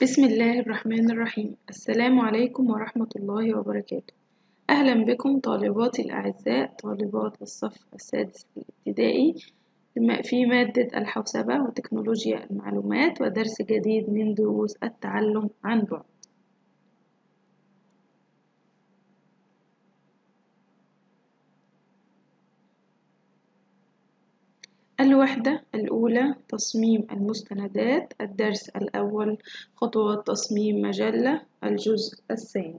بسم الله الرحمن الرحيم السلام عليكم ورحمة الله وبركاته أهلا بكم طالباتي الأعزاء طالبات الصف السادس الابتدائي في مادة الحوسبة وتكنولوجيا المعلومات ودرس جديد من دروس التعلم عن بعد الوحدة الأولى تصميم المستندات الدرس الأول خطوات تصميم مجلة الجزء الثاني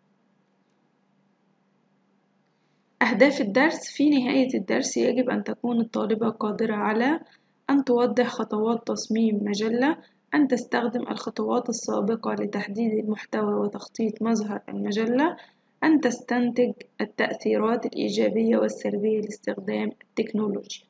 أهداف الدرس في نهاية الدرس يجب أن تكون الطالبة قادرة على أن توضح خطوات تصميم مجلة أن تستخدم الخطوات السابقة لتحديد المحتوى وتخطيط مظهر المجلة أن تستنتج التأثيرات الإيجابية والسلبية لاستخدام التكنولوجيا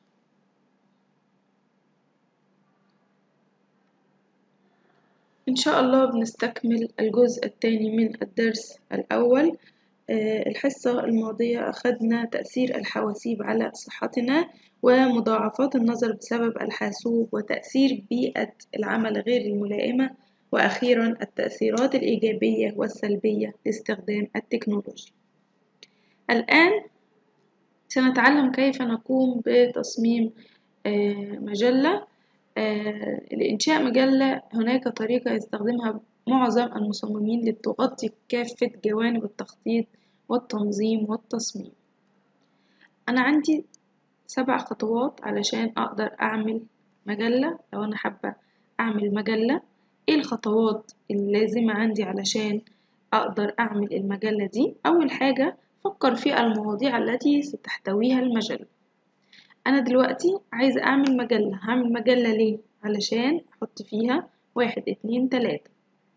إن شاء الله بنستكمل الجزء الثاني من الدرس الأول الحصة الماضية أخذنا تأثير الحواسيب على صحتنا ومضاعفات النظر بسبب الحاسوب وتأثير بيئة العمل غير الملائمة وأخيرا التأثيرات الإيجابية والسلبية لاستخدام التكنولوجيا الآن سنتعلم كيف نقوم بتصميم مجلة لإنشاء مجلة هناك طريقة يستخدمها معظم المصممين لتغطي كافة جوانب التخطيط والتنظيم والتصميم أنا عندي سبع خطوات علشان أقدر أعمل مجلة لو أنا حابة أعمل مجلة إيه الخطوات اللازمة عندي علشان أقدر أعمل المجلة دي أول حاجة فكر في المواضيع التي ستحتويها المجلة أنا دلوقتي عايزة أعمل مجلة هعمل مجلة ليه؟ علشان أحط فيها واحد اتنين تلاتة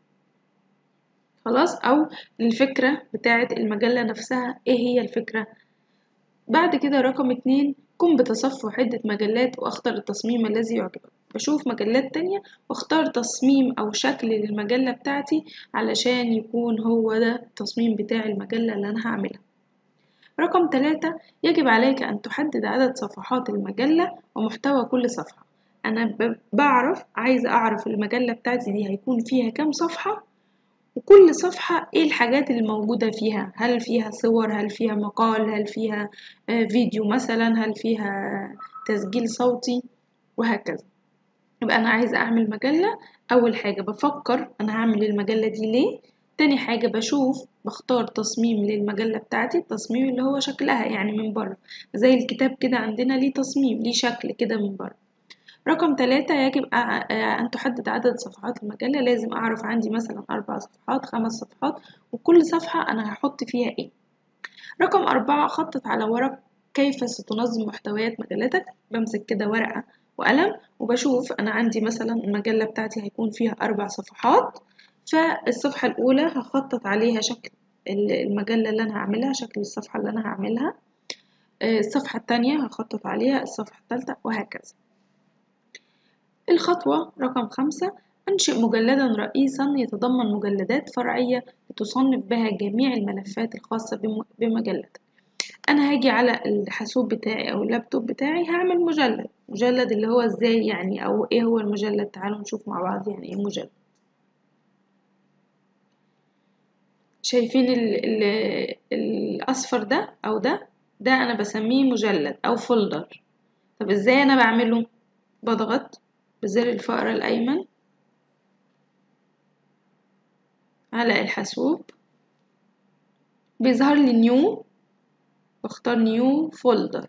خلاص أو الفكرة بتاعة المجلة نفسها إيه هي الفكرة بعد كده رقم اتنين قم بتصفح عدة مجلات واختر التصميم الذي يعجبك بشوف مجلات تانية واختار تصميم أو شكل للمجلة بتاعتي علشان يكون هو ده التصميم بتاع المجلة اللي أنا هعملها رقم ثلاثة يجب عليك أن تحدد عدد صفحات المجلة ومحتوى كل صفحة أنا بعرف عايزة أعرف المجلة بتاعتي دي هيكون فيها كام صفحة وكل صفحة إيه الحاجات اللي موجودة فيها هل فيها صور هل فيها مقال هل فيها فيديو مثلا هل فيها تسجيل صوتي وهكذا يبقى أنا عايزة أعمل مجلة أول حاجة بفكر أنا هعمل المجلة دي ليه تاني حاجة بشوف بختار تصميم للمجلة بتاعتي التصميم اللي هو شكلها يعني من بره زي الكتاب كده عندنا ليه تصميم ليه شكل كده من بره رقم ثلاثة يجب أن تحدد عدد صفحات المجلة لازم أعرف عندي مثلا أربع صفحات خمس صفحات وكل صفحة أنا هحط فيها إيه رقم أربعة خطط على ورق كيف ستنظم محتويات مجلتك بمسك كده ورقة وقلم وبشوف أنا عندي مثلا المجلة بتاعتي هيكون فيها أربع صفحات فالصفحة الأولى هخطط عليها شكل المجلة اللي أنا هعملها شكل الصفحة اللي أنا هعملها الصفحة التانية هخطط عليها الصفحة التالتة وهكذا الخطوة رقم خمسة أنشئ مجلدا رئيسا يتضمن مجلدات فرعية لتصنف بها جميع الملفات الخاصة بمجلتك أنا هاجي على الحاسوب بتاعي أو اللابتوب بتاعي هعمل مجلد مجلد اللي هو إزاي يعني أو إيه هو المجلد تعالوا نشوف مع بعض يعني إيه مجلد شايفين ال ال الأصفر ده أو ده ده أنا بسميه مجلد أو فولدر طب إزاي أنا بعمله بضغط بزر الفأرة الأيمن على الحاسوب بيظهر لي نيو بختار نيو فولدر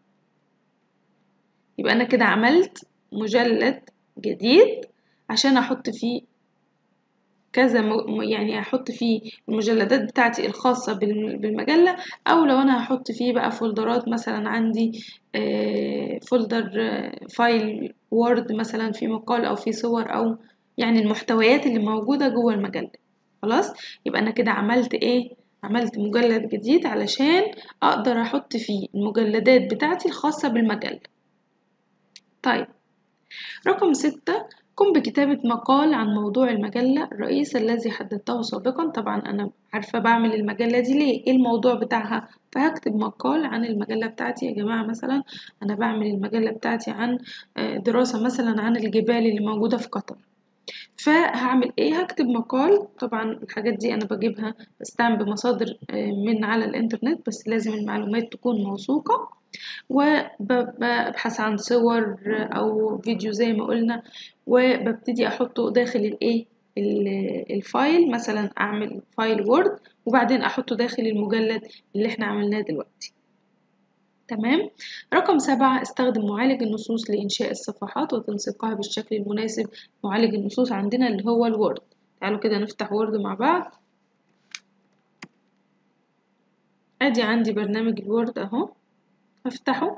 يبقى أنا كده عملت مجلد جديد عشان أحط فيه كذا م... يعني هحط فيه المجلدات بتاعتي الخاصة بالمجلة أو لو أنا هحط فيه بقى فولدرات مثلا عندي فولدر فايل وورد مثلا في مقال أو في صور أو يعني المحتويات اللي موجودة جوه المجلة خلاص يبقى أنا كده عملت إيه عملت مجلد جديد علشان أقدر أحط فيه المجلدات بتاعتي الخاصة بالمجلة طيب رقم ستة قم بكتابة مقال عن موضوع المجلة الرئيس الذي حددته سابقا طبعا أنا عارفة بعمل المجلة دي ليه إيه الموضوع بتاعها فهكتب مقال عن المجلة بتاعتي يا جماعة مثلا أنا بعمل المجلة بتاعتي عن دراسة مثلا عن الجبال اللي موجودة في قطر فهعمل ايه هكتب مقال طبعا الحاجات دي انا بجيبها بستعمل بمصادر من على الانترنت بس لازم المعلومات تكون موثوقة وببحث عن صور او فيديو زي ما قلنا وببتدي احطه داخل الايه الفايل مثلا اعمل فايل وورد وبعدين احطه داخل المجلد اللي احنا عملناه دلوقتي تمام رقم سبعة استخدم معالج النصوص لإنشاء الصفحات وتنسيقها بالشكل المناسب معالج النصوص عندنا اللي هو الوورد تعالوا كده نفتح وورد مع بعض ادي عندي برنامج الوورد اهو هفتحه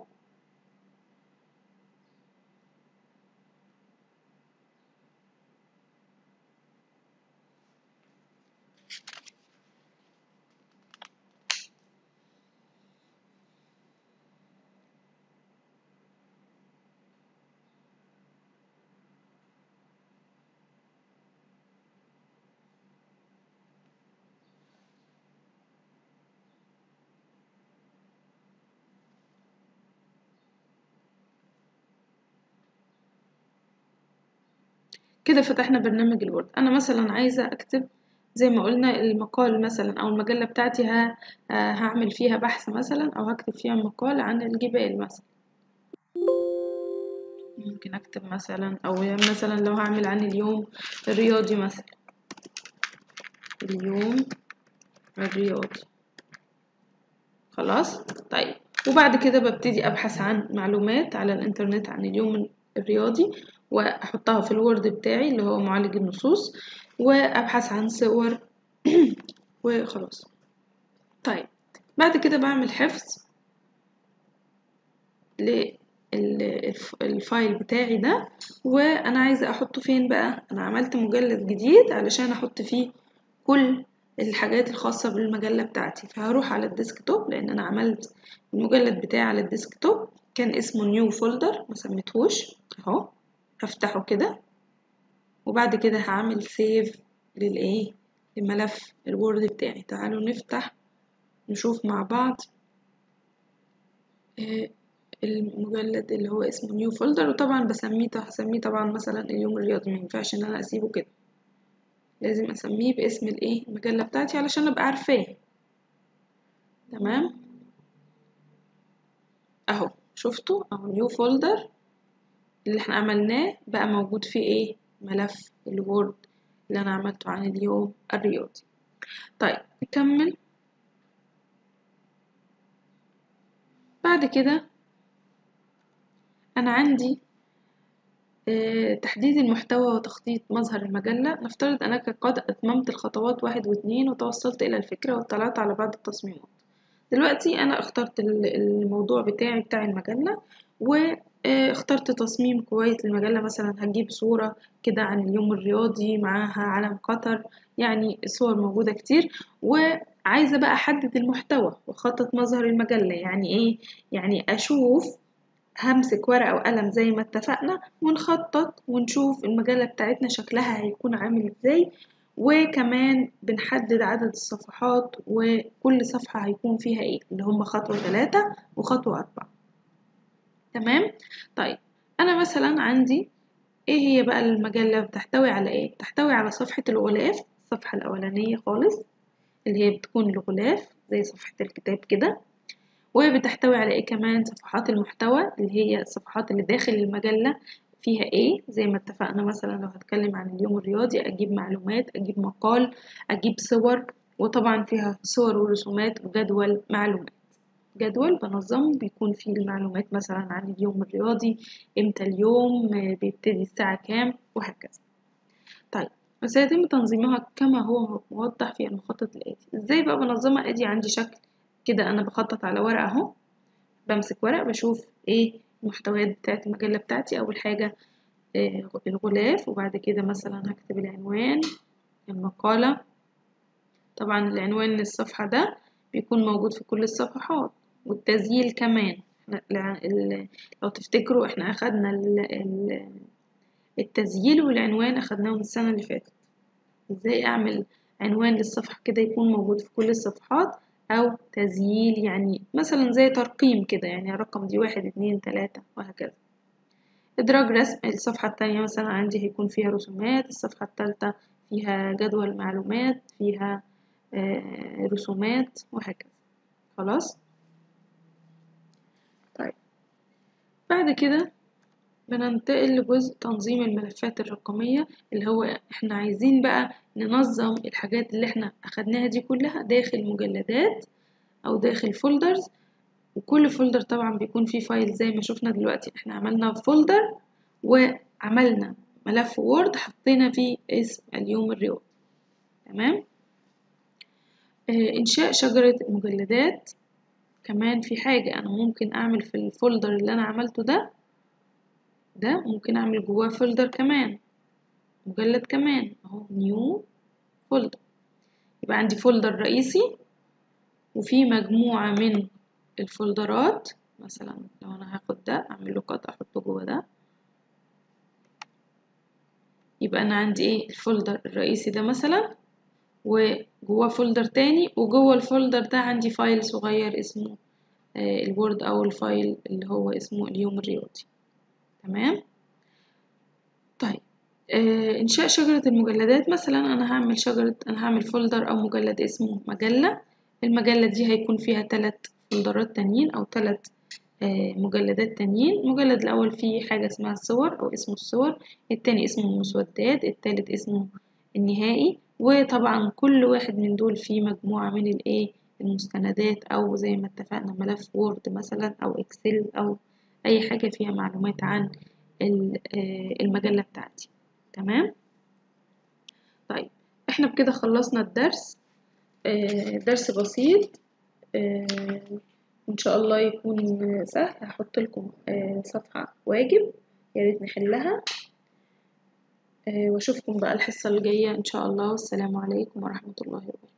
كده فتحنا برنامج الوورد انا مثلا عايزه اكتب زي ما قلنا المقال مثلا او المجله بتاعتي ها هعمل فيها بحث مثلا او هكتب فيها مقال عن الجبال مثلا ممكن اكتب مثلا او مثلا لو هعمل عن اليوم الرياضي مثلا اليوم الرياضي خلاص طيب وبعد كده ببتدي ابحث عن معلومات على الانترنت عن اليوم الرياضي واحطها في الوورد بتاعي اللي هو معالج النصوص وابحث عن صور وخلاص طيب بعد كده بعمل حفظ للفايل بتاعي ده وانا عايزه احطه فين بقى انا عملت مجلد جديد علشان احط فيه كل الحاجات الخاصة بالمجلة بتاعتي فهروح على الديسكتوب لأن أنا عملت المجلد بتاعي على الديسكتوب كان اسمه نيو فولدر مسميتهوش اهو هفتحه كده وبعد كده هعمل سيف للايه لملف الوورد بتاعي تعالوا نفتح نشوف مع بعض المجلد اللي هو اسمه نيو فولدر وطبعا بسميه هسميه طبعا مثلا اليوم الرياضي ما ينفعش ان انا اسيبه كده لازم اسميه باسم الايه المجله بتاعتي علشان ابقى عارفاه تمام اهو شفتوا اهو نيو فولدر اللي احنا عملناه بقى موجود فيه ايه ملف الوورد اللي انا عملته عن اليوم الرياضي طيب نكمل بعد كده انا عندي اه تحديد المحتوى وتخطيط مظهر المجلة نفترض أنك قد أتممت الخطوات واحد واثنين وتوصلت إلى الفكرة واطلعت على بعض التصميمات دلوقتي أنا اخترت الموضوع بتاعي بتاع المجلة واخترت تصميم كويس للمجلة مثلا هجيب صورة كده عن اليوم الرياضي معاها علم قطر يعني الصور موجودة كتير وعايزة بقى أحدد المحتوى وأخطط مظهر المجلة يعني إيه؟ يعني أشوف همسك ورقة وقلم زي ما اتفقنا ونخطط ونشوف المجلة بتاعتنا شكلها هيكون عامل ازاي وكمان بنحدد عدد الصفحات وكل صفحة هيكون فيها ايه اللي هم خطوة ثلاثة وخطوة أربعة تمام طيب أنا مثلا عندي ايه هي بقى المجلة بتحتوي على ايه بتحتوي على صفحة الغلاف الصفحة الأولانية خالص اللي هي بتكون الغلاف زي صفحة الكتاب كده وبتحتوي على ايه كمان صفحات المحتوى اللي هي الصفحات اللي داخل المجلة فيها ايه زي ما اتفقنا مثلا لو هتكلم عن اليوم الرياضي اجيب معلومات اجيب مقال اجيب صور وطبعا فيها صور ورسومات وجدول معلومات جدول بنظمه بيكون فيه المعلومات مثلا عن اليوم الرياضي امتى اليوم بيبتدي الساعة كام وهكذا طيب وسيتم تنظيمها كما هو موضح في المخطط الآتي ازاي بقى بنظمها ادي عندي شكل كده انا بخطط على ورقة اهو بمسك ورق بشوف ايه المحتويات بتاعت المجلة بتاعتي اول حاجة آه الغلاف وبعد كده مثلا هكتب العنوان المقالة طبعا العنوان الصفحة ده بيكون موجود في كل الصفحات والتسجيل كمان لو تفتكروا احنا اخدنا التسجيل والعنوان اخدناهم السنة اللي فاتت ازاي اعمل عنوان للصفحة كده يكون موجود في كل الصفحات أو تسجيل يعني مثلا زي ترقيم كده يعني الرقم دي واحد اتنين تلاتة وهكذا إدراج رسم الصفحة التانية مثلا عندي هيكون فيها رسومات الصفحة التالتة فيها جدول معلومات فيها آه، رسومات وهكذا خلاص طيب بعد كده بننتقل لجزء تنظيم الملفات الرقمية اللي هو احنا عايزين بقى ننظم الحاجات اللي احنا أخدناها دي كلها داخل مجلدات أو داخل فولدرز وكل فولدر طبعا بيكون فيه فايل زي ما شفنا دلوقتي احنا عملنا فولدر وعملنا ملف وورد حطينا فيه اسم اليوم الرياضي تمام آه إنشاء شجرة مجلدات كمان في حاجة أنا ممكن أعمل في الفولدر اللي أنا عملته ده ده ممكن أعمل جواه فولدر كمان مجلد كمان أهو نيو فولدر يبقى عندي فولدر رئيسي وفي مجموعة من الفولدرات مثلا لو أنا هاخد ده أعمل له قط أحطه جوه ده يبقى أنا عندي إيه الفولدر الرئيسي ده مثلا وجواه فولدر تاني وجوه الفولدر ده عندي فايل صغير اسمه آه الوورد أو الفايل اللي هو اسمه اليوم الرياضي تمام طيب آه إنشاء شجرة المجلدات مثلا أنا هعمل شجرة أنا هعمل فولدر أو مجلد اسمه مجلة المجلة دي هيكون فيها تلات فولدرات تانيين أو تلات آه مجلدات تانيين المجلد الأول فيه حاجة اسمها الصور أو اسمه الصور التاني اسمه المسودات التالت اسمه النهائي وطبعا كل واحد من دول فيه مجموعة من الإيه المستندات أو زي ما اتفقنا ملف وورد مثلا أو إكسل أو أي حاجة فيها معلومات عن المجلة بتاعتي تمام طيب احنا بكده خلصنا الدرس درس بسيط وإن شاء الله يكون سهل هحط لكم صفحة واجب يا ريت نحلها واشوفكم بقى الحصة الجاية ان شاء الله والسلام عليكم ورحمة الله وبركاته